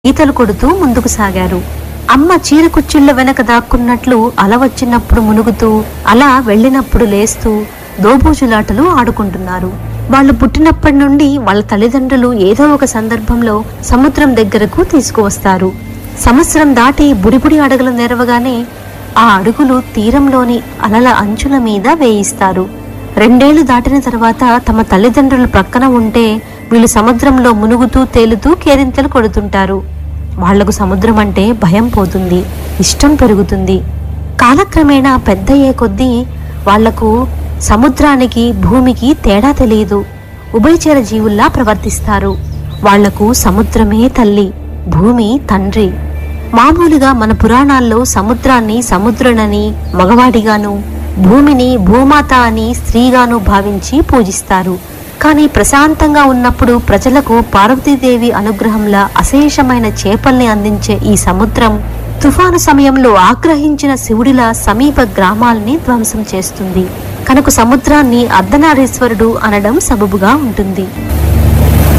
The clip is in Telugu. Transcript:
ఈతలు కొడుతూ ముందుకు సాగారు అమ్మ చీర కుచ్చిళ్ల వెనక దాక్కున్నట్లు అల వచ్చినప్పుడు మునుగుతూ అలా వెళ్ళినప్పుడు లేస్తూ దోబూజులాటలు ఆడుకుంటున్నారు వాళ్ళు పుట్టినప్పటి నుండి వాళ్ళ తల్లిదండ్రులు ఏదో ఒక సందర్భంలో సముద్రం దగ్గరకు తీసుకువస్తారు సంవత్సరం దాటి బుడిబుడి అడుగులు నెరవగానే ఆ అడుగులు తీరంలోని అలల అంచుల మీద వేయిస్తారు రెండేళ్లు దాటిన తర్వాత తమ తల్లిదండ్రులు ప్రక్కన ఉంటే వీళ్ళు సముద్రంలో మునుగుతూ తేలుతూ కేరింతలు కొడుతుంటారు వాళ్లకు సముద్రం అంటే భయం పోతుంది ఇష్టం పెరుగుతుంది కాలక్రమేణా పెద్దయ్యే కొద్దీ వాళ్లకు సముద్రానికి భూమికి తేడా తెలియదు ఉభయచర జీవుల్లా ప్రవర్తిస్తారు వాళ్లకు సముద్రమే తల్లి భూమి తండ్రి మామూలుగా మన పురాణాల్లో సముద్రాన్ని సముద్రునని మగవాడిగాను భూమిని భూమాత అని స్త్రీగాను భావించి పూజిస్తారు కానీ ప్రశాంతంగా ఉన్నప్పుడు ప్రజలకు పార్వతీదేవి అనుగ్రహంలా అశేషమైన చేపల్ని అందించే ఈ సముద్రం తుఫాను సమయంలో ఆగ్రహించిన శివుడిలా సమీప గ్రామాల్ని ధ్వంసం చేస్తుంది కనుక సముద్రాన్ని అర్ధనారీశ్వరుడు అనడం సబబుగా ఉంటుంది